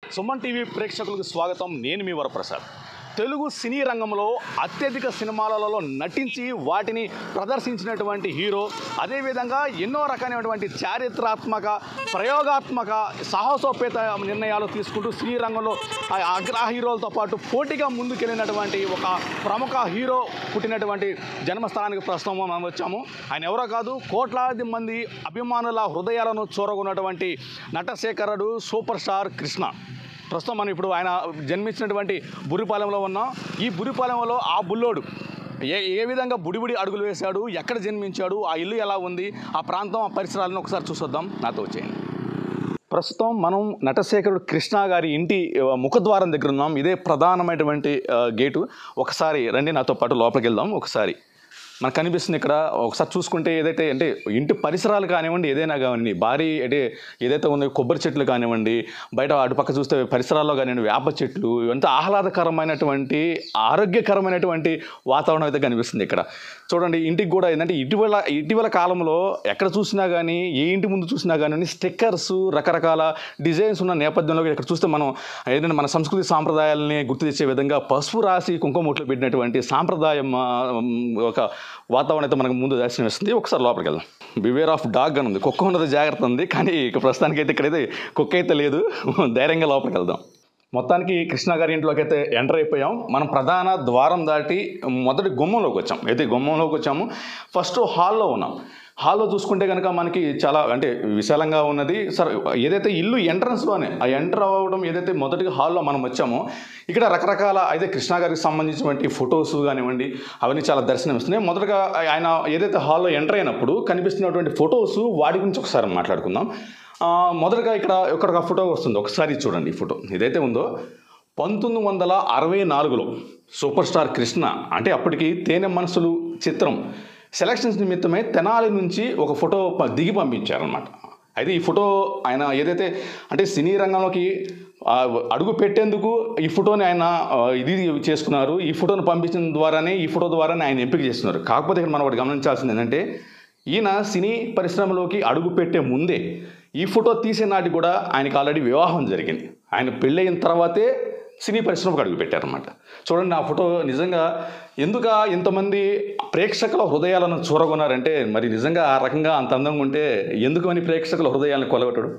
Suman TV ప్రేక్షకులకు స్వాగతం నేను మీ వరప్రసాద్ తెలుగు సినీ రంగంలో అత్యధిక సినిమాలలో నటించి వాటిని ప్రదర్శించినటువంటి హీరో అదేవిధంగా ఎన్నో రకమైనటువంటి చారిత్రాత్మక ప్రయోగాత్మక సాహసోపేత నిర్ణయాలు తీసుకుంటూ సినీ రంగంలో ఆ అగ్ర హీరోలతో పాటు పోటీగా ముందుకెళ్ళినటువంటి ఒక ప్రముఖ హీరో పుట్టినటువంటి జన్మస్థానానికి ప్రస్తుతం మనం వచ్చాము ఆయన ఎవరో కాదు కోట్లాది మంది అభిమానుల హృదయాలను చూరగొన్నటువంటి నటశేఖరుడు సూపర్ స్టార్ కృష్ణ ప్రస్తుతం మనం ఇప్పుడు ఆయన జన్మించినటువంటి బురిపాలెంలో ఉన్నాం ఈ బురిపాలెంలో ఆ బుల్లోడు ఏ ఏ విధంగా బుడిబుడి అడుగులు వేశాడు ఎక్కడ జన్మించాడు ఆ ఇల్లు ఎలా ఉంది ఆ ప్రాంతం ఆ పరిసరాలను ఒకసారి చూసొద్దాం నాతో వచ్చేయండి ప్రస్తుతం మనం నటశేఖరుడు కృష్ణ గారి ఇంటి ఆ, ముఖద్వారం దగ్గర ఉన్నాం ఇదే ప్రధానమైనటువంటి ఆ, గేటు ఒకసారి రండి నాతో పాటు లోపలికి వెళ్దాం ఒకసారి మనకు కనిపిస్తుంది ఇక్కడ ఒకసారి చూసుకుంటే ఏదైతే అంటే ఇంటి పరిసరాలు కానివ్వండి ఏదైనా కానివ్వండి భారీ అంటే ఏదైతే ఉందో కొబ్బరి చెట్లు కానివ్వండి బయట అటుపక్క చూస్తే పరిసరాల్లో కానివ్వండి వేప చెట్లు ఇవంతా ఆహ్లాదకరమైనటువంటి ఆరోగ్యకరమైనటువంటి వాతావరణం అయితే కనిపిస్తుంది ఇక్కడ చూడండి ఇంటికి కూడా ఏంటంటే ఇటీవల ఇటీవల కాలంలో ఎక్కడ చూసినా కానీ ఏ ఇంటి ముందు చూసినా కానీ స్టిక్కర్స్ రకరకాల డిజైన్స్ ఉన్న నేపథ్యంలో ఇక్కడ చూస్తే మనం ఏదైనా మన సంస్కృతి సాంప్రదాయాలని గుర్తు తెచ్చే విధంగా పసుపు రాసి కుంకుమొట్లు పెట్టినటువంటి సాంప్రదాయం ఆ, ఒక వాతావరణం అయితే మనకు ముందు దర్శనం ఇస్తుంది ఒకసారి లోపలికి వెళ్దాం బివేర్ ఆఫ్ డాగ్ అని ఉంది కుక్క ఉన్నది జాగ్రత్త ఉంది కానీ ఇక ప్రస్తుతానికి అయితే ఇక్కడైతే కుక్క అయితే లేదు ధైర్యంగా లోపలికి వెళ్దాం మొత్తానికి కృష్ణ గారి ఇంట్లోకి అయితే ఎంటర్ అయిపోయాం మనం ప్రధాన ద్వారం దాటి మొదటి గుమ్మంలోకి వచ్చాం అయితే గుమ్మంలోకి వచ్చాము ఫస్ట్ హాల్లో ఉన్నాం హాల్లో చూసుకుంటే కనుక మనకి చాలా అంటే విశాలంగా ఉన్నది సరే ఏదైతే ఇల్లు ఎంట్రన్స్లోనే ఆ ఎంటర్ అవ్వడం ఏదైతే మొదటిగా హాల్లో మనం వచ్చామో ఇక్కడ రకరకాల అయితే కృష్ణ గారికి సంబంధించినటువంటి ఫొటోస్ కానివ్వండి అవన్నీ చాలా దర్శనం ఇస్తున్నాయి మొదటగా ఆయన ఏదైతే హాల్లో ఎంటర్ అయినప్పుడు కనిపిస్తున్నటువంటి ఫొటోస్ వాటి గురించి ఒకసారి మాట్లాడుకుందాం ఆ, మొదటగా ఇక్కడ ఇక్కడ ఒక ఫోటో వస్తుంది ఒకసారి చూడండి ఈ ఫోటో ఇదైతే ఉందో పంతొమ్మిది వందల అరవై నాలుగులో సూపర్ స్టార్ కృష్ణ అంటే అప్పటికి తేనె మనసులు చిత్రం సెలక్షన్స్ నిమిత్తమై తెనాలి నుంచి ఒక ఫోటో ప- దిగి పంపించారనమాట అయితే ఈ ఫోటో ఆయన ఏదైతే అంటే సినీ రంగంలోకి ఆ, అడుగు పెట్టేందుకు ఈ ఫోటోని ఆయన ఆ, ఇది చేసుకున్నారు ఈ ఫోటోని పంపించిన ద్వారానే ఈ ఫోటో ద్వారానే ఆయన ఎంపిక చేస్తున్నారు కాకపోతే ఇక్కడ మనం ఒకటి గమనించాల్సింది ఏంటంటే ఈయన సినీ పరిశ్రమలోకి అడుగు పెట్టే ముందే ఈ ఫోటో తీసే నాటి కూడా ఆయనకి ఆల్రెడీ వివాహం జరిగింది ఆయన పెళ్ళయిన తర్వాతే సినీ పరిశ్రమకు అడుగు పెట్టారనమాట చూడండి ఆ ఫోటో నిజంగా ఎందుక ఇంతమంది ప్రేక్షకుల హృదయాలను చూరగొన్నారంటే మరి నిజంగా ఆ రకంగా అంత అందంగా ఉంటే ఎందుకు అని ప్రేక్షకుల హృదయాలను కొలగొట్టడు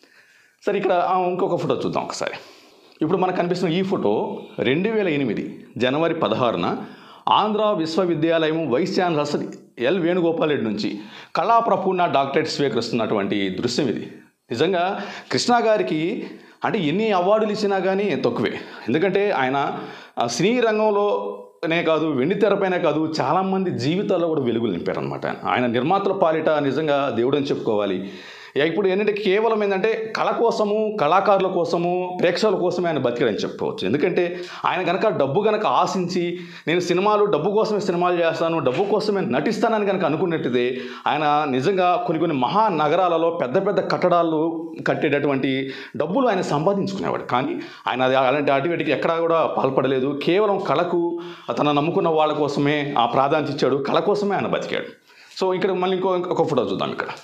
సరే ఇక్కడ ఆ, ఇంకొక ఫోటో చూద్దాం ఒకసారి ఇప్పుడు మనకు కనిపిస్తున్న ఈ ఫోటో రెండు వేల ఎనిమిది జనవరి పదహారున ఆంధ్ర విశ్వవిద్యాలయం vice chancellor L Venugopal Reddy నుంచి కళా ప్రపూర్ణ డాక్టరేట్ స్వీకరిస్తున్నటువంటి దృశ్యం ఇది నిజంగా కృష్ణ గారికి అంటే ఎన్ని అవార్డులు ఇచ్చినా కానీ తక్కువే ఎందుకంటే ఆయన ఆ, సినీ రంగంలోనే కాదు వెండి తెరపైనే కాదు చాలామంది జీవితాల్లో కూడా వెలుగులు నింపారనమాట ఆయన నిర్మాతల పాలిట నిజంగా దేవుడు అని చెప్పుకోవాలి ఇక ఇప్పుడు ఏంటంటే కేవలం ఏంటంటే కళ కోసము కళాకారుల కోసము ప్రేక్షకుల కోసమే ఆయన బతికాడని చెప్పుకోవచ్చు ఎందుకంటే ఆయన కనుక డబ్బు కనుక ఆశించి నేను సినిమాలు డబ్బు కోసమే సినిమాలు చేస్తాను డబ్బు కోసమే నటిస్తానని కనుక అనుకున్నట్టుదే ఆయన నిజంగా కొన్ని కొన్ని మహా నగరాలలో పెద్ద పెద్ద కట్టడాలు కట్టేటటువంటి డబ్బులు ఆయన సంపాదించుకునేవాడు కానీ ఆయన అది అలాంటి అటువటికి ఎక్కడా కూడా పాల్పడలేదు కేవలం కళకు తన నమ్ముకున్న వాళ్ళ కోసమే ఆ ప్రాధాన్యత ఇచ్చాడు కళ కోసమే ఆయన బతికాడు సో ఇక్కడ మళ్ళీ ఇంకో ఇంకొక ఫోటో చూద్దాం ఇక్కడ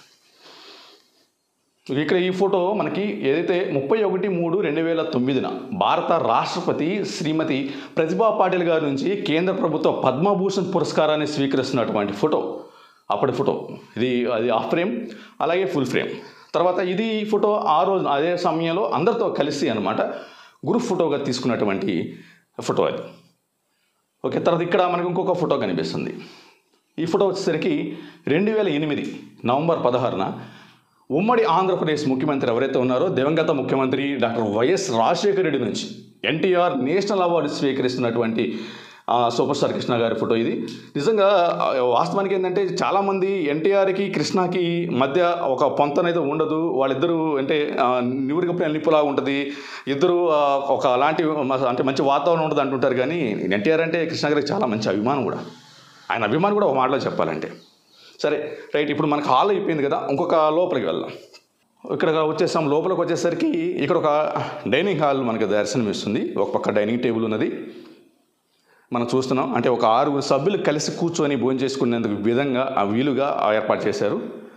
ఇక్కడ ఈ ఫోటో మనకి ఏదైతే ముప్పై ఒకటి మూడు రెండు వేల తొమ్మిదిన భారత రాష్ట్రపతి శ్రీమతి ప్రతిభా పాటిల్ గారి నుంచి కేంద్ర ప్రభుత్వ పద్మభూషణ్ పురస్కారాన్ని స్వీకరిస్తున్నటువంటి ఫోటో అప్పటి ఫోటో ఇది అది హాఫ్ ఫ్రేమ్ అలాగే ఫుల్ ఫ్రేమ్ తర్వాత ఇది ఈ ఫోటో ఆ రోజు అదే సమయంలో అందరితో కలిసి అనమాట గ్రూప్ ఫోటోగా తీసుకున్నటువంటి ఫోటో అది ఓకే తర్వాత ఇక్కడ మనకు ఇంకొక ఫోటో కనిపిస్తుంది ఈ ఫోటో వచ్చేసరికి రెండు వేల ఎనిమిది నవంబర్ పదహారున ఉమ్మడి ఆంధ్రప్రదేశ్ ముఖ్యమంత్రి ఎవరైతే ఉన్నారో దివంగత ముఖ్యమంత్రి డాక్టర్ వైఎస్ రాజశేఖర రెడ్డి నుంచి ఎన్టీఆర్ నేషనల్ అవార్డు స్వీకరిస్తున్నటువంటి ఆ, సూపర్ స్టార్ కృష్ణ గారి ఫోటో ఇది నిజంగా ఆ, వాస్తవానికి ఏంటంటే చాలామంది ఎన్టీఆర్కి కృష్ణకి మధ్య ఒక పొంతనైతే ఉండదు వాళ్ళిద్దరూ అంటే ఆ, నివురికప్పుడు అల్లిపులా ఉంటుంది ఇద్దరు ఆ, ఒక అలాంటి మ- అంటే మంచి వాతావరణం ఉంటుంది అంటుంటారు కానీ ఎన్టీఆర్ అంటే కృష్ణ గారికి చాలా మంచి అభిమానం కూడా ఆయన అభిమానం కూడా ఒక మాటలో చెప్పాలంటే సరే రైట్ ఇప్పుడు మనకు హాల్ అయిపోయింది కదా ఇంకొక లోపలికి వెళ్దాం ఇక్కడ వచ్చేసాం లోపలికి వచ్చేసరికి ఇక్కడ ఒక డైనింగ్ హాల్ మనకు దర్శనం ఇస్తుంది ఒక పక్క డైనింగ్ టేబుల్ ఉన్నది మనం చూస్తున్నాం అంటే ఒక ఆరుగురు సభ్యులు కలిసి కూర్చొని భోజనం చేసుకునేందుకు విధంగా ఆ వీలుగా ఏర్పాటు చేశారు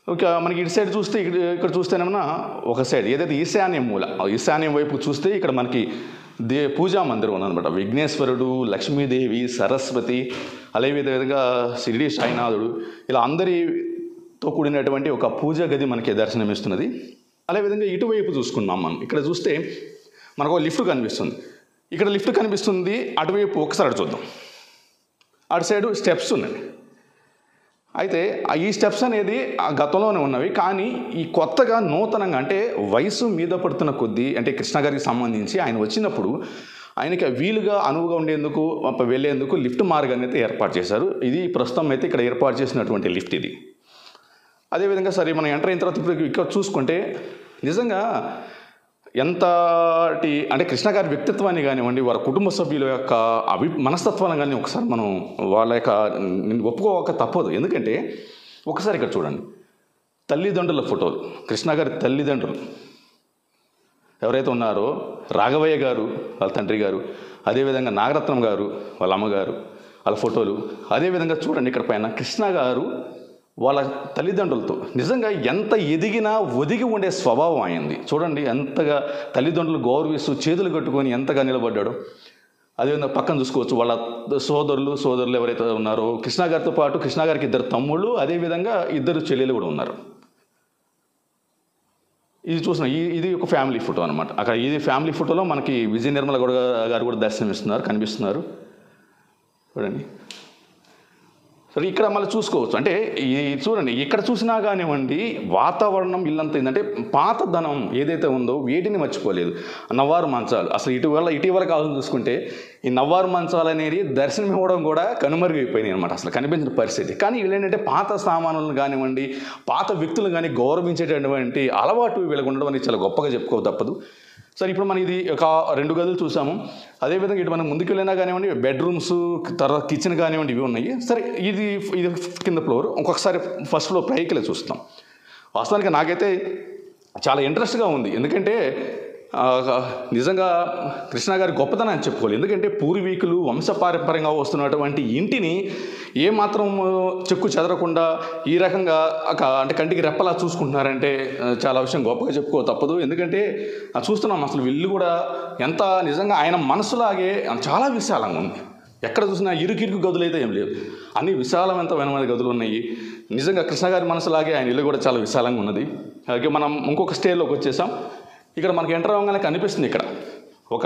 ఇక మనకి ఇటు సైడ్ చూస్తే ఇక్కడ ఇక్కడ చూస్తేనేమన్నా ఒక సైడ్ ఏదైతే ఈశాన్యం మూల ఆ ఈశాన్యం వైపు చూస్తే ఇక్కడ మనకి దే పూజా మందిరం ఉందన్నమాట విఘ్నేశ్వరుడు లక్ష్మీదేవి సరస్వతి అదేవిధంగా షిరిడి సాయినాథుడు ఇలా అందరితో కూడినటువంటి ఒక పూజా గది మనకి దర్శనమిస్తున్నది అదేవిధంగా ఇటువైపు చూసుకున్నాం మనం ఇక్కడ చూస్తే మనకు ఒక లిఫ్ట్ కనిపిస్తుంది ఇక్కడ లిఫ్ట్ కనిపిస్తుంది అటువైపు ఒకసారి అటు చూద్దాం అటు సైడు స్టెప్స్ ఉన్నాయి అయితే ఆ ఈ స్టెప్స్ అనేది ఆ గతంలోనే ఉన్నవి కానీ ఈ కొత్తగా నూతనంగా అంటే వయసు మీద పడుతున్న కొద్దీ అంటే కృష్ణ గారికి సంబంధించి ఆయన వచ్చినప్పుడు ఆయనకి వీలుగా అనువుగా ఉండేందుకు ప- వెళ్ళేందుకు లిఫ్ట్ మార్గాన్ని అయితే ఏర్పాటు చేశారు ఇది ప్రస్తుతం అయితే ఇక్కడ ఏర్పాటు చేసినటువంటి లిఫ్ట్ ఇది అదేవిధంగా సరే మనం ఎంటర్ అయిన తర్వాత ఇప్పుడు ఇక్కడ చూసుకుంటే నిజంగా ఎంతటి అంటే కృష్ణ గారి వ్యక్తిత్వాన్ని కానివ్వండి వారి కుటుంబ సభ్యుల యొక్క అభి మనస్తత్వాన్ని కానీ ఒకసారి మనం వాళ్ళ యొక్క ఒప్పుకోక తప్పదు ఎందుకంటే ఒకసారి ఇక్కడ చూడండి తల్లిదండ్రుల ఫోటోలు కృష్ణ గారి తల్లిదండ్రులు ఎవరైతే ఉన్నారో రాఘవయ్య గారు వాళ్ళ తండ్రి గారు అదేవిధంగా నాగరత్నం గారు వాళ్ళ అమ్మగారు వాళ్ళ ఫోటోలు అదేవిధంగా చూడండి ఇక్కడ పైన కృష్ణ గారు వాళ్ళ తల్లిదండ్రులతో నిజంగా ఎంత ఎదిగినా ఒదిగి ఉండే స్వభావం అయింది చూడండి ఎంతగా తల్లిదండ్రులు గౌరవిస్తూ చేతులు కట్టుకొని ఎంతగా నిలబడ్డాడో అదేవిధంగా పక్కన చూసుకోవచ్చు వాళ్ళ సోదరులు సోదరులు ఎవరైతే ఉన్నారో కృష్ణ గారితో పాటు కృష్ణ గారికి ఇద్దరు తమ్ముళ్ళు అదేవిధంగా ఇద్దరు చెల్లెలు కూడా ఉన్నారు ఇది చూసిన ఈ ఇది ఒక ఫ్యామిలీ ఫోటో అనమాట అక్కడ ఇది ఫ్యామిలీ ఫోటోలో మనకి విజయ నిర్మల గౌడ గారు కూడా దర్శనమిస్తున్నారు కనిపిస్తున్నారు చూడండి సరే ఇక్కడ మళ్ళీ చూసుకోవచ్చు అంటే ఈ చూడండి ఇక్కడ చూసినా కానివ్వండి వాతావరణం ఇల్లంతా ఏంటంటే పాతదనం ఏదైతే ఉందో వేటిని మర్చిపోలేదు నవ్వారు మంచాలు అసలు ఇటీవల ఇటీవల కాలం చూసుకుంటే ఈ నవ్వారు మంచాలు అనేది దర్శనం ఇవ్వడం కూడా కనుమరుగైపోయినాయి అనమాట అసలు కనిపించిన పరిస్థితి కానీ వీళ్ళు ఏంటంటే పాత సామానులను కానివ్వండి పాత వ్యక్తులు కానీ గౌరవించేటటువంటి అలవాటు వీళ్ళకి ఉండడం అనేది చాలా గొప్పగా చెప్పుకో తప్పదు సరే ఇప్పుడు మనం ఇది ఒక రెండు గదులు చూసాము అదేవిధంగా ఇటు మనం ముందుకు వెళ్ళినా కానివ్వండి బెడ్రూమ్స్ తర్వాత కిచెన్ కానివ్వండి ఇవి ఉన్నాయి సరే ఇది ఇది కింద ఫ్లోర్ ఇంకొకసారి ఫస్ట్ ఫ్లోర్ పైకి వెళ్ళి చూస్తాం వాస్తవానికి నాకైతే చాలా ఇంట్రెస్ట్గా ఉంది ఎందుకంటే ఆ, నిజంగా కృష్ణ గారి గొప్పతనం అని చెప్పుకోవాలి ఎందుకంటే పూర్వీకులు వంశపారంపర్యంగా వస్తున్నటువంటి ఇంటిని ఏమాత్రం చెక్కు చెదరకుండా ఈ రకంగా ఒక అంటే కంటికి రెప్పలా చూసుకుంటున్నారంటే ఆ, చాలా విషయం గొప్పగా చెప్పుకో తప్పదు ఎందుకంటే ఆ, చూస్తున్నాం అసలు ఇల్లు కూడా ఎంత నిజంగా ఆయన మనసులాగే చాలా విశాలంగా ఉంది ఎక్కడ చూసినా ఇరుకిరుకు గదులు అయితే ఏం లేవు అన్ని విశాలవంతమైన గదులు ఉన్నాయి నిజంగా కృష్ణ గారి మనసులాగే ఆయన ఇల్లు కూడా చాలా విశాలంగా ఉన్నది అలాగే మనం ఇంకొక స్టేజ్లోకి వచ్చేసాం ఇక్కడ మనకి ఎంటర్ అవ్వగానే కనిపిస్తుంది ఇక్కడ ఒక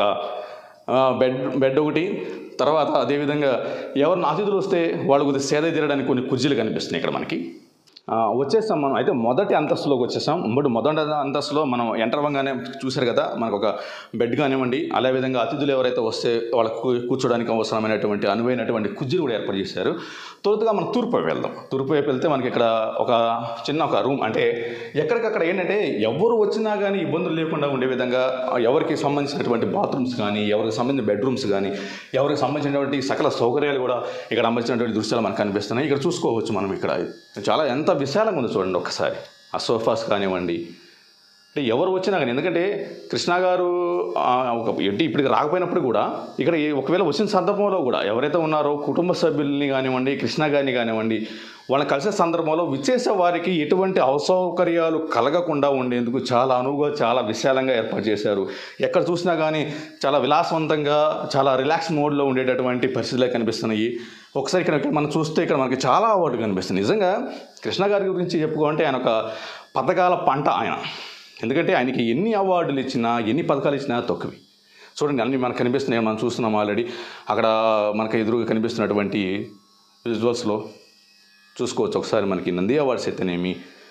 ఆ, బెడ్ బెడ్ ఒకటి తర్వాత అదేవిధంగా ఎవరిని అతిథులు వస్తే వాళ్ళు కొద్దిగా సేద తీరడానికి కొన్ని కుర్చీలు కనిపిస్తున్నాయి ఇక్కడ మనకి ఆ, వచ్చేసాం మనం అయితే మొదటి అంతస్తులోకి వచ్చేసాం ఇప్పుడు మొదటి అంతస్తులో మనం ఎంటర్ అవ్వగానే చూశారు కదా మనకు ఒక బెడ్ కానివ్వండి అదేవిధంగా అతిథులు ఎవరైతే వస్తే వాళ్ళకు కూ- కూర్చోడానికి అవసరమైనటువంటి అనువైనటువంటి కుర్చీలు కూడా ఏర్పాటు చేశారు తొలుతగా మనం తూర్పు వైపు వెళ్దాం తూర్పు వైపు వెళ్తే మనకి ఇక్కడ ఒక చిన్న ఒక రూమ్ అంటే ఎక్కడికక్కడ ఏంటంటే ఎవరు వచ్చినా కానీ ఇబ్బందులు లేకుండా ఉండే విధంగా ఆ, ఎవరికి సంబంధించినటువంటి బాత్రూమ్స్ కానీ ఎవరికి సంబంధించిన బెడ్రూమ్స్ కానీ ఎవరికి సంబంధించినటువంటి సకల సౌకర్యాలు కూడా ఇక్కడ అమర్చినటువంటి దృశ్యాలు మనకు కనిపిస్తున్నాయి ఇక్కడ చూసుకోవచ్చు మనం ఇక్కడ చాలా ఎంత విశాలంగా ఉంది చూడండి ఒక్కసారి ఆ సోఫాస్ కానివ్వండి అంటే ఎవరు వచ్చినా కానీ ఎందుకంటే కృష్ణ గారు ఆ, ఒక ఏంటి ఇప్పటికి రాకపోయినప్పుడు కూడా ఇక్కడ ఏ- ఒకవేళ వచ్చిన సందర్భంలో కూడా ఎవరైతే ఉన్నారో కుటుంబ సభ్యుల్ని కానివ్వండి కృష్ణ గారిని కానివ్వండి వాళ్ళని కలిసే సందర్భంలో విచ్చేసే వారికి ఎటువంటి అసౌకర్యాలు కలగకుండా ఉండేందుకు చాలా అనువుగా చాలా విశాలంగా ఏర్పాటు చేశారు ఎక్కడ చూసినా కానీ చాలా విలాసవంతంగా చాలా రిలాక్స్ మోడ్లో ఉండేటటువంటి పరిస్థితులే కనిపిస్తున్నాయి ఒకసారి ఇక్కడ ఇక్కడ మనం చూస్తే ఇక్కడ మనకి చాలా అవార్డు కనిపిస్తుంది నిజంగా కృష్ణ గారి గురించి చెప్పుకోవాలంటే ఆయన ఒక పథకాల పంట ఆయన ఎందుకంటే ఆయనకి ఎన్ని అవార్డులు ఇచ్చినా ఎన్ని పథకాలు ఇచ్చినా తక్కువే చూడండి అన్నీ మనకు కనిపిస్తున్నాయి మనం చూస్తున్నాం ఆల్రెడీ అక్కడ మనకు ఎదురుగా కనిపిస్తున్నటువంటి విజువల్స్లో చూసుకోవచ్చు ఒకసారి మనకి నంది అవార్డ్స్ అయితేనేమి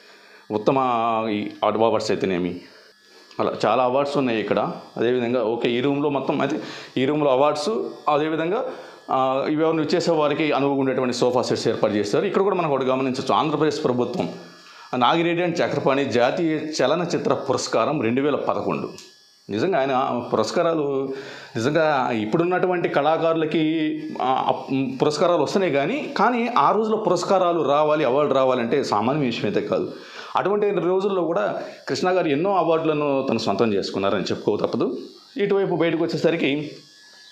ఉత్తమ ఈ అవార్డ్స్ అయితేనేమి అలా చాలా అవార్డ్స్ ఉన్నాయి ఇక్కడ అదేవిధంగా ఓకే ఈ రూమ్లో మొత్తం అయితే ఈ రూమ్లో అవార్డ్స్ అదేవిధంగా ఆ, ఇవి ఎవరిని వచ్చేసే వారికి అనువుగా ఉండేటువంటి సోఫా సెట్స్ ఏర్పాటు చేస్తారు ఇక్కడ కూడా మనం ఒకటి గమనించవచ్చు ఆంధ్రప్రదేశ్ ప్రభుత్వం నాగిరెడ్డి అండ్ చక్రపాణి జాతీయ చలనచిత్ర పురస్కారం రెండు వేల పదకొండు నిజంగా ఆయన పురస్కారాలు నిజంగా ఇప్పుడున్నటువంటి కళాకారులకి ఆ, అప్- పురస్కారాలు వస్తున్నాయి కానీ కానీ ఆ రోజుల్లో పురస్కారాలు రావాలి అవార్డు రావాలంటే సామాన్య విషయం అయితే కాదు అటువంటి రోజుల్లో కూడా కృష్ణ గారు ఎన్నో అవార్డులను తను సొంతం చేసుకున్నారని చెప్పుకో తప్పదు ఇటువైపు బయటకు వచ్చేసరికి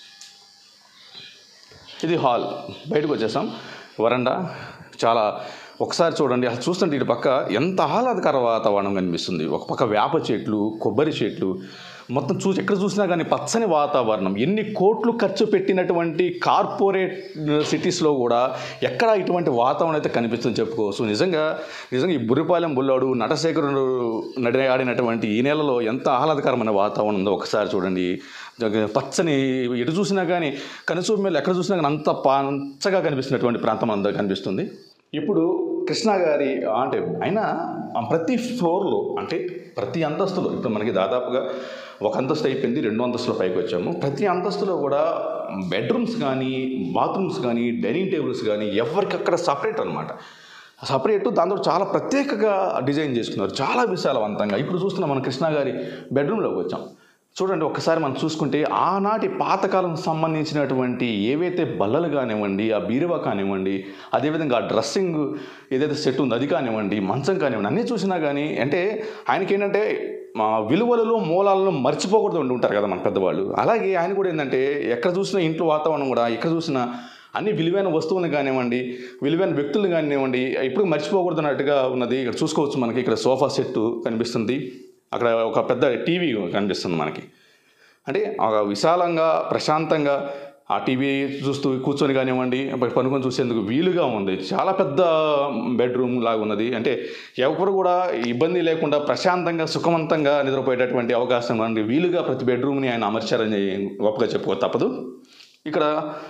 ఇది హాల్ బయటకు వచ్చేసాం వరండా చాలా ఒకసారి చూడండి అసలు చూస్తుంటే ఇటు పక్క ఎంత ఆహ్లాదకర వాతావరణం కనిపిస్తుంది ఒక పక్క వేప చెట్లు కొబ్బరి చెట్లు మొత్తం చూసి ఎక్కడ చూసినా కానీ పచ్చని వాతావరణం ఎన్ని కోట్లు ఖర్చు పెట్టినటువంటి కార్పొరేట్ సిటీస్లో కూడా ఎక్కడ ఇటువంటి వాతావరణం అయితే కనిపిస్తుంది చెప్పుకోవచ్చు నిజంగా నిజంగా ఈ బుర్రిపాలెం బుల్లాడు నటశేఖరుడు నడి ఆడినటువంటి ఈ నెలలో ఎంత ఆహ్లాదకరమైన వాతావరణం ఉందో ఒకసారి చూడండి జగ- పచ్చని ఎటు చూసినా కానీ కనుచూపు మీద ఎక్కడ చూసినా కానీ అంత పంచగా కనిపిస్తున్నటువంటి ప్రాంతం అంతా కనిపిస్తుంది ఇప్పుడు కృష్ణ గారి అంటే ఆయన ప్రతి ఫ్లోర్లో అంటే ప్రతి అంతస్తులో ఇప్పుడు మనకి దాదాపుగా ఒక అంతస్తు అయిపోయింది రెండు అంతస్తుల పైకి వచ్చాము ప్రతి అంతస్తులో కూడా బెడ్రూమ్స్ కానీ బాత్రూమ్స్ కానీ డైనింగ్ టేబుల్స్ కానీ ఎవరికక్కడ సపరేట్ అనమాట సపరేట్ దాంతో చాలా ప్రత్యేకంగా డిజైన్ చేసుకున్నారు చాలా విశాలవంతంగా ఇప్పుడు చూస్తున్న మన కృష్ణ గారి బెడ్రూమ్లోకి వచ్చాం చూడండి ఒక్కసారి మనం చూసుకుంటే ఆనాటి పాతకాలం సంబంధించినటువంటి ఏవైతే బల్లలు కానివ్వండి ఆ బీరువా కానివ్వండి అదేవిధంగా ఆ డ్రెస్సింగ్ ఏదైతే సెట్ ఉందో అది కానివ్వండి మంచం కానివ్వండి అన్నీ చూసినా కానీ అంటే ఆయనకి ఏంటంటే మా విలువలలో మూలాలను మర్చిపోకూడదు ఉండి ఉంటారు కదా మన పెద్దవాళ్ళు అలాగే ఆయన కూడా ఏంటంటే ఎక్కడ చూసినా ఇంట్లో వాతావరణం కూడా ఎక్కడ చూసినా అన్ని విలువైన వస్తువులను కానివ్వండి విలువైన వ్యక్తులను కానివ్వండి ఇప్పుడు మర్చిపోకూడదు అన్నట్టుగా ఉన్నది ఇక్కడ చూసుకోవచ్చు మనకి ఇక్కడ సోఫా సెట్ కనిపిస్తుంది అక్కడ ఒక పెద్ద టీవీ కనిపిస్తుంది మనకి అంటే ఒక విశాలంగా ప్రశాంతంగా ఆ టీవీ చూస్తూ కూర్చొని కానివ్వండి పనుకొని చూసేందుకు వీలుగా ఉంది చాలా పెద్ద బెడ్రూమ్ లాగా ఉన్నది అంటే ఎవరు కూడా ఇబ్బంది లేకుండా ప్రశాంతంగా సుఖవంతంగా నిద్రపోయేటటువంటి అవకాశం అండి వీలుగా ప్రతి బెడ్రూమ్ని ఆయన అమర్చారని గొప్పగా చెప్పుకో తప్పదు ఇక్కడ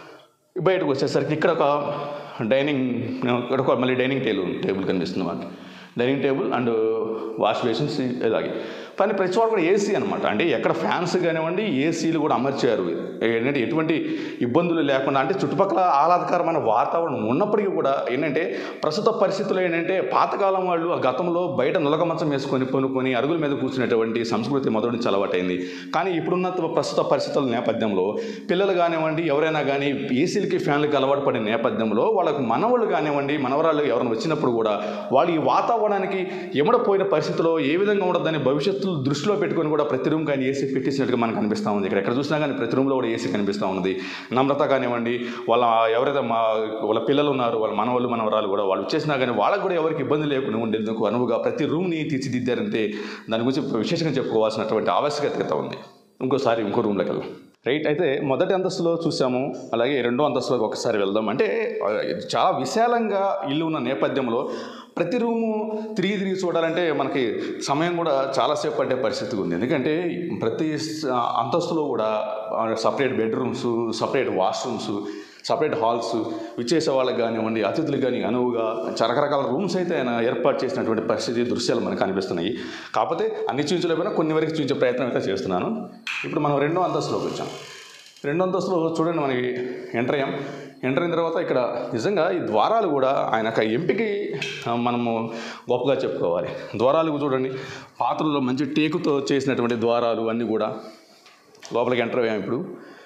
బయటకు వచ్చేసరికి ఇక్కడ ఒక డైనింగ్ ఇక్కడ ఒక మళ్ళీ డైనింగ్ టేబుల్ టేబుల్ కనిపిస్తుంది మనకి dining table and wash basins ఇలాగే కానీ ప్రతి చోట కూడా ఏసీ అనమాట అంటే ఎక్కడ ఫ్యాన్స్ కానివ్వండి ఏసీలు కూడా అమర్చారు ఏంటంటే ఎటువంటి ఇబ్బందులు లేకుండా అంటే చుట్టుపక్కల ఆహ్లాదకరమైన వాతావరణం ఉన్నప్పటికీ కూడా ఏంటంటే ప్రస్తుత పరిస్థితులు ఏంటంటే పాతకాలం వాళ్ళు ఆ గతంలో బయట నులక మంచం వేసుకొని కొనుక్కొని అరుగుల మీద కూర్చునేటువంటి సంస్కృతి మొదటి నుంచి అలవాటైంది కానీ ఇప్పుడున్న ప్రస్తుత పరిస్థితుల నేపథ్యంలో పిల్లలు కానివ్వండి ఎవరైనా కానీ ఏసీలకి ఫ్యాన్లకి అలవాటు పడిన నేపథ్యంలో వాళ్ళకు మనవాళ్ళు కానివ్వండి మనవరాళ్ళు ఎవరైనా వచ్చినప్పుడు కూడా వాళ్ళు ఈ వాతావరణానికి ఎమడపోయిన పరిస్థితిలో ఏ విధంగా ఉండదని భవిష్యత్తు దృష్టిలో పెట్టుకొని కూడా ప్రతి రూమ్ కానీ ఏసీ పెట్టేసినట్టుగా మనకు కనిపిస్తూ ఉంది ఇక్కడ ఎక్కడ చూసినా కానీ ప్రతి రూమ్లో కూడా ఏసీ కనిపిస్తూ ఉంది నమ్రత కానివ్వండి వాళ్ళ ఎవరైతే మా వాళ్ళ పిల్లలు ఉన్నారు వాళ్ళ మనవాళ్ళు మనవరాలు కూడా వాళ్ళు వచ్చేసినా కానీ వాళ్ళకు కూడా ఎవరికి ఇబ్బంది లేకుండా ఉండేందుకు అనువుగా ప్రతి రూమ్ని తీర్చిదిద్దారంటే దాని గురించి విశేషంగా చెప్పుకోవాల్సినటువంటి ఆవశ్యకత ఉంది ఇంకోసారి ఇంకో రూమ్లోకి వెళ్దాం రైట్ అయితే మొదటి అంతస్తులో చూసాము అలాగే రెండో అంతస్తులోకి ఒకసారి వెళ్దాం అంటే ఆ, చాలా విశాలంగా ఇల్లు ఉన్న నేపథ్యంలో ప్రతి రూము తిరిగి తిరిగి చూడాలంటే మనకి సమయం కూడా చాలాసేపు పట్టే పరిస్థితి ఉంది ఎందుకంటే ప్రతి స- అంతస్తులో కూడా separate bedrooms separate washrooms separate halls విచ్చేసే వాళ్ళకి కానివ్వండి అతిథులకు కానీ అనువుగా చాలా రకరకాల రూమ్స్ అయితే ఆయన ఏర్పాటు చేసినటువంటి పరిస్థితి దృశ్యాలు మనకు కనిపిస్తున్నాయి కాకపోతే అన్ని చూపించలేకపోయినా కొన్ని వరకు చూపించే ప్రయత్నం అయితే చేస్తున్నాను ఇప్పుడు మనం రెండో అంతస్తులోకి వచ్చాం రెండో అంతస్తులో చూడండి మనకి ఎంటర్ అయ్యాం ఎంటర్ అయిన తర్వాత ఇక్కడ నిజంగా ఈ ద్వారాలు కూడా ఆయన యొక్క ఎంపిక ఆ, మనము గొప్పగా చెప్పుకోవాలి ద్వారాలు చూడండి పాత్రలో మంచి టేకుతో చేసినటువంటి ద్వారాలు అన్నీ కూడా లోపలికి ఎంటర్ అయ్యాం ఇప్పుడు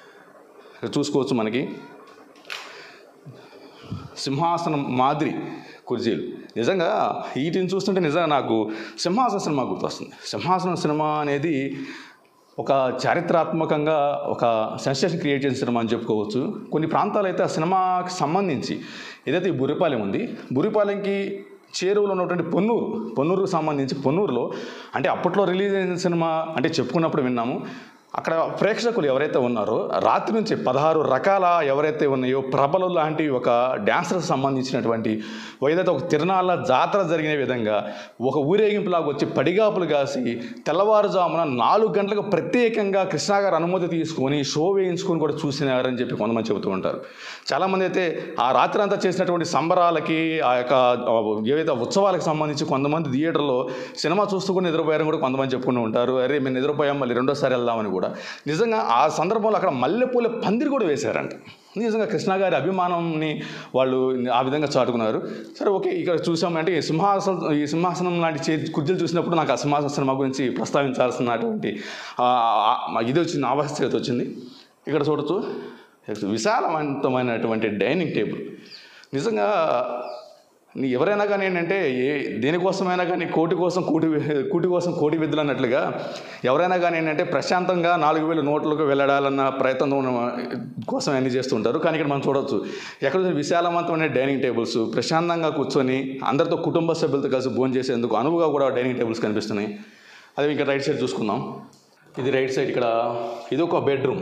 ఇక్కడ చూసుకోవచ్చు మనకి సింహాసనం మాదిరి కుర్చీలు నిజంగా వీటిని చూస్తుంటే నిజంగా నాకు సింహాసనం సినిమా గుర్తొస్తుంది సింహాసనం సినిమా అనేది ఒక చారిత్రాత్మకంగా ఒక సెన్సేషన్ క్రియేట్ చేసిన సినిమా అని చెప్పుకోవచ్చు కొన్ని ప్రాంతాలు అయితే ఆ సినిమాకి సంబంధించి ఏదైతే ఈ బురిపాలెం ఉంది బురిపాలెంకి చేరువలో ఉన్నటువంటి పొన్నూరు పొన్నూరుకు సంబంధించి పొన్నూరులో అంటే అప్పట్లో రిలీజ్ అయిన సినిమా అంటే చెప్పుకున్నప్పుడు విన్నాము అక్కడ ప్రేక్షకులు ఎవరైతే ఉన్నారో రాత్రి నుంచి పదహారు రకాల ఎవరైతే ఉన్నాయో ప్రభలు లాంటి ఒక డ్యాన్సర్కి సంబంధించినటువంటి ఏదైతే ఒక తిరణాల జాతర జరిగిన విధంగా ఒక ఊరేగింపులాగా వచ్చి పడిగాపులు కాసి తెల్లవారుజామున నాలుగు గంటలకు ప్రత్యేకంగా కృష్ణ గారు అనుమతి తీసుకొని షో వేయించుకొని కూడా చూసినారని చెప్పి కొంతమంది చెబుతూ ఉంటారు చాలామంది అయితే ఆ రాత్రి అంతా చేసినటువంటి సంబరాలకి ఆ యొక్క ఆ, ఏవైతే ఉత్సవాలకు సంబంధించి కొంతమంది థియేటర్లో సినిమా చూస్తూ కూడా నిద్రపోయారని కూడా కొంతమంది చెప్పుకుంటూ ఉంటారు అరే మేము నిద్రపోయాం మళ్ళీ రెండోసారి వెళ్దామని కూడా నిజంగా ఆ సందర్భంలో అక్కడ మల్లెపూల పందిరి కూడా వేశారంట నిజంగా కృష్ణ గారి అభిమానంని వాళ్ళు ఆ విధంగా చాటుకున్నారు సరే ఓకే ఇక్కడ చూసామంటే ఈ సింహాసనం ఈ సింహాసనం లాంటి చే కుర్చీలు చూసినప్పుడు నాకు ఆ సింహాసన సినిమా గురించి ప్రస్తావించాల్సినటువంటి ఆ, ఆ, ఇది వచ్చింది ఆవశ్యకత వచ్చింది ఇక్కడ చూడొచ్చు విశాలవంతమైనటువంటి డైనింగ్ టేబుల్ నిజంగా నీ ఎవరైనా కానీ ఏంటంటే ఏ దేనికోసమైనా కానీ కోటి కోసం కూటి కూటి కోసం కోటి విద్యలు అన్నట్లుగా ఎవరైనా కానీ ఏంటంటే ప్రశాంతంగా నాలుగు వేలు నోట్లకు వెళ్ళడాలన్న ప్రయత్నం ఉన్న- కోసం అన్ని చేస్తుంటారు కానీ ఇక్కడ మనం చూడొచ్చు ఎక్కడ చూసినా విశాలవంతమైన డైనింగ్ టేబుల్స్ ప్రశాంతంగా కూర్చొని అందరితో కుటుంబ సభ్యులతో కలిసి భోజనం చేసేందుకు అనువుగా కూడా డైనింగ్ టేబుల్స్ కనిపిస్తున్నాయి అదే ఇంకా రైట్ సైడ్ చూసుకుందాం ఇది రైట్ సైడ్ ఇక్కడ ఇది ఒక బెడ్రూమ్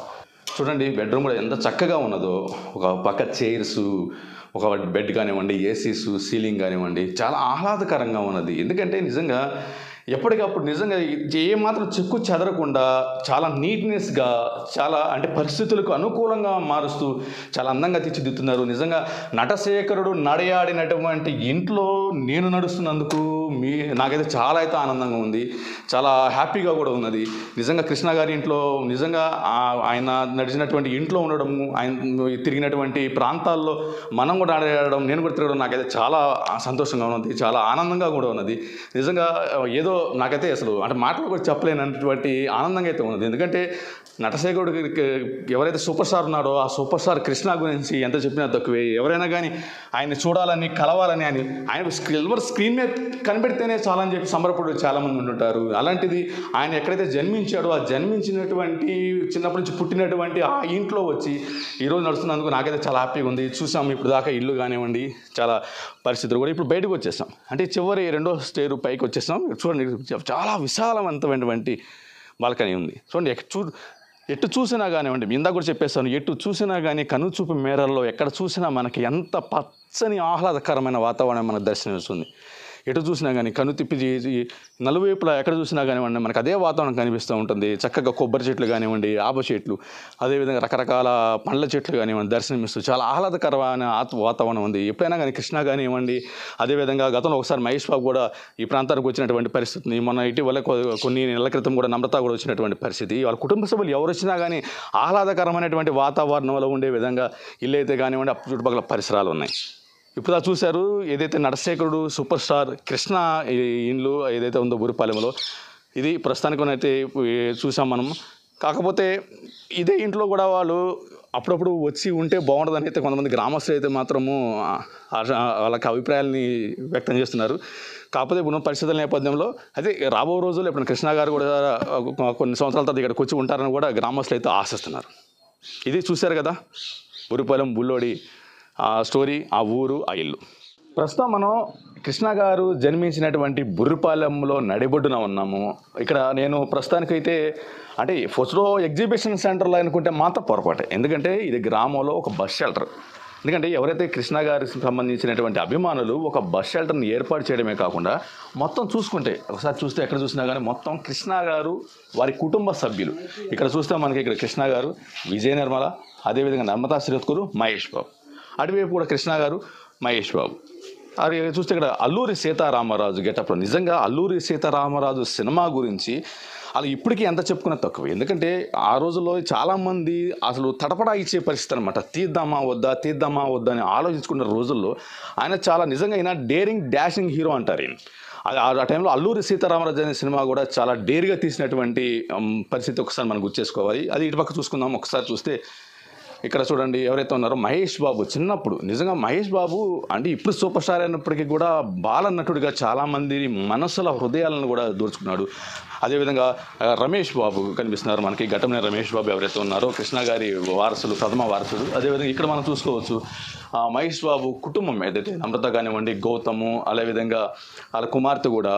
చూడండి బెడ్రూమ్ కూడా ఎంత చక్కగా ఉన్నదో ఒక పక్క చైర్స్ ఒక బెడ్ కానివ్వండి ఏసీస్ సీలింగ్ కానివ్వండి చాలా ఆహ్లాదకరంగా ఉన్నది ఎందుకంటే నిజంగా ఎప్పటికప్పుడు నిజంగా ఏ మాత్రం చెక్కు చెదరకుండా చాలా నీట్నెస్గా చాలా అంటే పరిస్థితులకు అనుకూలంగా మారుస్తూ చాలా అందంగా తీర్చిదిద్దుతున్నారు నిజంగా నటశేఖరుడు నడయాడినటువంటి ఇంట్లో నేను నడుస్తున్నందుకు మీ నాకైతే చాలా అయితే ఆనందంగా ఉంది చాలా హ్యాపీగా కూడా ఉన్నది నిజంగా కృష్ణ గారి ఇంట్లో నిజంగా ఆ- ఆయన నడిచినటువంటి ఇంట్లో ఉండడము ఆయన తిరిగినటువంటి ప్రాంతాల్లో మనం కూడా ఆడడం నేను కూడా తిరగడం నాకైతే చాలా సంతోషంగా ఉన్నది చాలా ఆనందంగా కూడా ఉన్నది నిజంగా ఏదో నాకైతే అసలు అంటే మాటలు కూడా చెప్పలేనటువంటి ఆనందంగా అయితే ఉన్నది ఎందుకంటే నటశేఖరుడు ఎవరైతే సూపర్ స్టార్ ఉన్నాడో ఆ సూపర్ స్టార్ కృష్ణ గురించి ఎంత చెప్పినా తక్కువే ఎవరైనా కానీ ఆయన చూడాలని కలవాలని ఆయన ఆయన సిల్వర్ స్క్రీన్ మీద కనిపెడితేనే చాలా అని చెప్పి సంబరపడు చాలామంది ఉంటుంటారు అలాంటిది ఆయన ఎక్కడైతే జన్మించాడో ఆ జన్మించినటువంటి చిన్నప్పటి నుంచి పుట్టినటువంటి ఆ ఇంట్లో వచ్చి ఈరోజు నడుస్తున్నందుకు నాకైతే చాలా హ్యాపీగా ఉంది చూసాం ఇప్పుడు దాకా ఇల్లు కానివ్వండి చాలా పరిస్థితులు కూడా ఇప్పుడు బయటకు వచ్చేసాం అంటే చివరి రెండో స్టేరు పైకి వచ్చేసాం చూడండి చాలా విశాలవంతమైనటువంటి బాల్కనీ ఉంది చూడండి ఎక్కడ చూ ఎటు చూసినా కానివ్వండి మీ ఇందాక కూడా చెప్పేస్తాను ఎటు చూసినా కానీ కనుచూపు మేరల్లో ఎక్కడ చూసినా మనకి ఎంత పచ్చని ఆహ్లాదకరమైన వాతావరణం మనకు దర్శనమిస్తుంది ఎటు చూసినా కానీ కను తిప్పి చే- నలువైపులా ఎక్కడ చూసినా కానివ్వండి మనకు అదే వాతావరణం కనిపిస్తూ ఉంటుంది చక్కగా కొబ్బరి చెట్లు కానివ్వండి ఆప చెట్లు అదేవిధంగా రకరకాల పండ్ల చెట్లు కానివ్వండి దర్శనమిస్తూ చాలా ఆహ్లాదకరమైన ఆత్ వాతావరణం ఉంది ఎప్పుడైనా కానీ కృష్ణ కానివ్వండి అదేవిధంగా గతంలో ఒకసారి మహేష్ బాబు కూడా ఈ ప్రాంతానికి వచ్చినటువంటి పరిస్థితి ఉంది. మొన్న ఇటీవల కొ- కొన్ని నెలల క్రితం కూడా నమ్రత కూడా వచ్చినటువంటి పరిస్థితి వాళ్ళ కుటుంబ సభ్యులు ఎవరు వచ్చినా కానీ ఆహ్లాదకరమైనటువంటి వాతావరణంలో ఉండే విధంగా ఇల్లు అయితే కానివ్వండి ఆ చుట్టుపక్కల పరిసరాలు ఉన్నాయి ఇప్పుడు దా చూశారు ఏదైతే నటశేఖరుడు సూపర్ స్టార్ కృష్ణ ఈ ఇండ్లు ఏదైతే ఉందో బురిపాలెంలో ఇది ప్రస్తుతానికి అయితే చూసాం మనం కాకపోతే ఇదే ఇంట్లో కూడా వాళ్ళు అప్పుడప్పుడు వచ్చి ఉంటే బాగుంటుందని అయితే కొంతమంది గ్రామస్తులు అయితే మాత్రము ఆ, ఆ, వాళ్ళకి అభిప్రాయాలని వ్యక్తం చేస్తున్నారు కాకపోతే ఇప్పుడు పరిస్థితుల నేపథ్యంలో అయితే రాబో రోజుల్లో ఇప్పుడు కృష్ణ గారు కూడా ఆ, కొన్ని సంవత్సరాల తర్వాత ఇక్కడికి వచ్చి ఉంటారని కూడా గ్రామస్తులు అయితే ఆశిస్తున్నారు ఇది చూశారు కదా బురిపాలెం బుల్లోడి ఆ స్టోరీ ఆ ఊరు ఆ ఇల్లు ప్రస్తుతం మనం కృష్ణ గారు జన్మించినటువంటి బుర్రిపాలెంలో నడిబొడ్డున ఉన్నాము ఇక్కడ నేను ప్రస్తుతానికైతే అంటే ఫస్ట్లో ఎగ్జిబిషన్ సెంటర్లో అనుకుంటే మాత్రం పొరపాటే ఎందుకంటే ఇది గ్రామంలో ఒక బస్ షెల్టర్ ఎందుకంటే ఎవరైతే కృష్ణ గారికి సంబంధించినటువంటి అభిమానులు ఒక బస్ షెల్టర్ని ఏర్పాటు చేయడమే కాకుండా మొత్తం చూసుకుంటే ఒకసారి చూస్తే ఎక్కడ చూసినా కానీ మొత్తం కృష్ణ గారు వారి కుటుంబ సభ్యులు ఇక్కడ చూస్తే మనకి ఇక్కడ కృష్ణ గారు విజయ నిర్మల అదేవిధంగా నర్మదా శ్రీత్కూరు మహేష్ బాబు అటువైపు కూడా కృష్ణ గారు మహేష్ బాబు అది చూస్తే ఇక్కడ అల్లూరి సీతారామరాజు గెటప్లో నిజంగా అల్లూరి సీతారామరాజు సినిమా గురించి అలా ఇప్పటికీ ఎంత చెప్పుకున్నా తక్కువ ఎందుకంటే ఆ రోజుల్లో చాలామంది అసలు తడపడా ఇచ్చే పరిస్థితి అనమాట తీద్దామా వద్దా తీద్దామా వద్దా అని ఆలోచించుకున్న రోజుల్లో ఆయన చాలా నిజంగా ఆయన డేరింగ్ డాషింగ్ హీరో అంటారు ఈయన అది ఆ- ఆ టైంలో అల్లూరి సీతారామరాజు అనే సినిమా కూడా చాలా డేర్గా తీసినటువంటి ఉమ్, పరిస్థితి ఒకసారి మనం గుర్తు చేసుకోవాలి అది ఇటుపక్క చూసుకుందాం ఒకసారి చూస్తే ఇక్కడ చూడండి ఎవరైతే ఉన్నారో మహేష్ బాబు చిన్నప్పుడు నిజంగా మహేష్ బాబు అంటే ఇప్పుడు సూపర్ స్టార్ అయినప్పటికీ కూడా బాల నటుడిగా చాలామంది మనసుల హృదయాలను కూడా దోచుకున్నాడు అదేవిధంగా ఆ, రమేష్ బాబు కనిపిస్తున్నారు మనకి ఘటన రమేష్ బాబు ఎవరైతే ఉన్నారో కృష్ణ గారి వారసులు ప్రథమ వారసుడు అదేవిధంగా ఇక్కడ మనం చూసుకోవచ్చు ఆ, మహేష్ బాబు కుటుంబం ఏదైతే నమ్రత కానివ్వండి గౌతము అదేవిధంగా వాళ్ళ కుమార్తె కూడా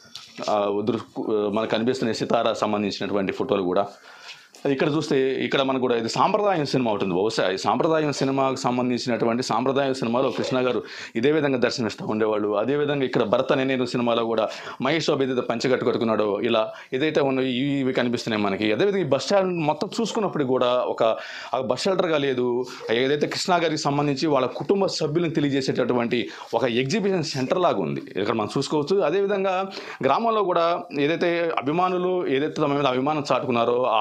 ఆ, దృ- మనకు కనిపిస్తున్న సితారా సంబంధించినటువంటి ఫోటోలు కూడా ఇక్కడ చూస్తే ఇక్కడ మనకు కూడా ఇది సాంప్రదాయం సినిమా ఉంటుంది బహుశా ఈ సాంప్రదాయం సినిమాకు సంబంధించినటువంటి సాంప్రదాయం సినిమాలో కృష్ణ గారు ఇదే విధంగా దర్శనమిస్తూ ఉండేవాళ్ళు అదేవిధంగా ఇక్కడ భరత్ అనే నేను సినిమాలో కూడా మహేష్ బాబు ఏదైతే పంచగట్టు కట్టుకున్నాడో ఇలా ఏదైతే ఉన్నో ఇవి ఇవి కనిపిస్తున్నాయి మనకి అదేవిధంగా ఈ బస్ స్టాండ్ మొత్తం చూసుకున్నప్పుడు కూడా ఒక ఆ బస్ షెల్టర్గా లేదు ఏదైతే కృష్ణ గారికి సంబంధించి వాళ్ళ కుటుంబ సభ్యులను తెలియజేసేటటువంటి ఒక ఎగ్జిబిషన్ సెంటర్ లాగా ఉంది ఇక్కడ మనం చూసుకోవచ్చు అదేవిధంగా గ్రామంలో కూడా ఏదైతే అభిమానులు ఏదైతే తమ మీద అభిమానం చాటుకున్నారో ఆ- ఆ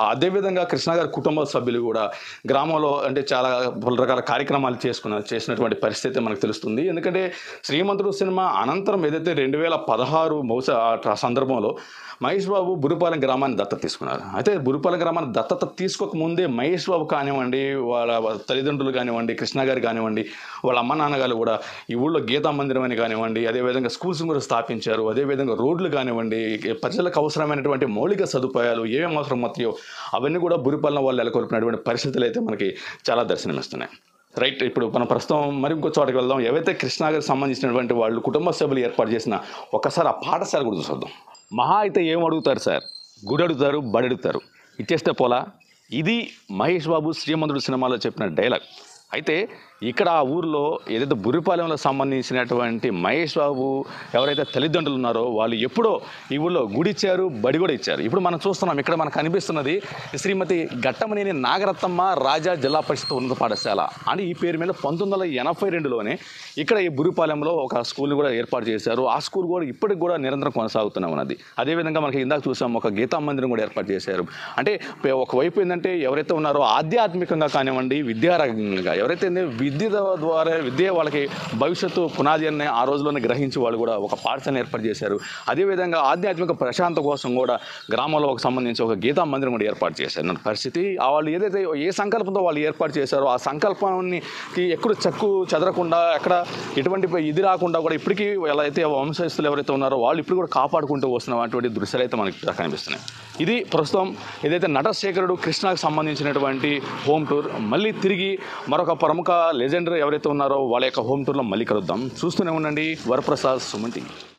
అదేవిధంగా కృష్ణ గారి కుటుంబ సభ్యులు కూడా గ్రామంలో అంటే చాలా పలు రకాల కార్యక్రమాలు చేసుకున్న చేసినటువంటి పరిస్థితి మనకు తెలుస్తుంది ఎందుకంటే శ్రీమంతుడు సినిమా అనంతరం ఏదైతే రెండు వేల పదహారు బహుశా ఆ సందర్భంలో మహేష్ బాబు బురుపాలెం గ్రామాన్ని దత్తత తీసుకున్నారు అయితే బురుపాలెం గ్రామాన్ని దత్తత తీసుకోక ముందే మహేష్ బాబు కానివ్వండి వాళ్ళ తల్లిదండ్రులు కానివ్వండి కృష్ణ గారు కానివ్వండి వాళ్ళ అమ్మ నాన్నగారు కూడా ఈ ఊళ్ళో గీతా మందిరం అని కానివ్వండి అదేవిధంగా స్కూల్స్ కూడా స్థాపించారు అదేవిధంగా రోడ్లు కానివ్వండి ప్రజలకు అవసరమైనటువంటి మౌలిక సదుపాయాలు ఏమేమి అవసరం అవుతాయో అవన్నీ కూడా బురిపాలెం వాళ్ళు నెలకొల్పినటువంటి పరిస్థితులు అయితే మనకి చాలా దర్శనమిస్తున్నాయి రైట్ ఇప్పుడు మనం ప్రస్తుతం మరి ఇంకో చోటకి వెళ్దాం ఏవైతే కృష్ణ గారికి సంబంధించినటువంటి వాళ్ళు కుటుంబ సభ్యులు ఏర్పాటు చేసిన ఒక్కసారి ఆ పాఠశాల కూడా చూద్దాం మహా అయితే ఏం అడుగుతారు సార్ గుడి అడుగుతారు బడి అడుగుతారు ఇచ్చేస్తే పోలా ఇది మహేష్ బాబు శ్రీమంతుడు సినిమాలో చెప్పిన డైలాగ్ అయితే ఇక్కడ ఆ ఊర్లో ఏదైతే బురిపాలెంలో సంబంధించినటువంటి మహేష్ బాబు ఎవరైతే తల్లిదండ్రులు ఉన్నారో వాళ్ళు ఎప్పుడో ఈ ఊళ్ళో గుడి ఇచ్చారు బడి కూడా ఇచ్చారు ఇప్పుడు మనం చూస్తున్నాం ఇక్కడ మనకు కనిపిస్తున్నది శ్రీమతి గట్టమనేని నాగరత్నమ్మ రాజా జిల్లా పరిషత్ ఉన్నత పాఠశాల అని ఈ పేరు మీద పంతొమ్మిది వందల ఎనభై రెండులోనే ఇక్కడ ఈ బురిపాలెంలో ఒక స్కూల్ని కూడా ఏర్పాటు చేశారు ఆ స్కూల్ కూడా ఇప్పటికి కూడా నిరంతరం కొనసాగుతూనే ఉన్నది అదేవిధంగా మనకి ఇందాక చూసాం ఒక గీతా మందిరం కూడా ఏర్పాటు చేశారు అంటే పే- ఒకవైపు ఏంటంటే ఎవరైతే ఉన్నారో ఆధ్యాత్మికంగా కానివ్వండి విద్యారంగంగా ఎవరైతే ఏంది విద్య ద్వారా విద్య వాళ్ళకి భవిష్యత్తు పునాది అని ఆ రోజుల్లోనే గ్రహించి వాళ్ళు కూడా ఒక పాఠశాలను ఏర్పాటు చేశారు అదేవిధంగా ఆధ్యాత్మిక ప్రశాంత కోసం కూడా గ్రామంలో ఒక సంబంధించి ఒక గీతా మందిరం కూడా ఏర్పాటు చేశారు అన్న పరిస్థితి ఆ వాళ్ళు ఏదైతే ఏ సంకల్పంతో వాళ్ళు ఏర్పాటు చేశారో ఆ సంకల్పాన్ని ఎక్కడ చక్కు చెదరకుండా ఎక్కడ ఎటువంటి ఇది రాకుండా కూడా ఇప్పటికీ ఎలా అయితే వంశస్థులు ఎవరైతే ఉన్నారో వాళ్ళు ఇప్పుడు కూడా కాపాడుకుంటూ వస్తున్నటువంటి దృశ్యాలు అయితే మనకి ఇక్కడ కనిపిస్తున్నాయి ఇది ప్రస్తుతం ఏదైతే నటశేఖరుడు కృష్ణకు సంబంధించినటువంటి హోమ్ టూర్ మళ్ళీ తిరిగి మరొక ప్రముఖ లెజెండర్ ఎవరైతే ఉన్నారో వాళ్ళ యొక్క హోమ్ టూర్లో మళ్ళీ కలుద్దాం చూస్తూనే ఉండండి వరప్రసాద్ సుమన్ టీవీ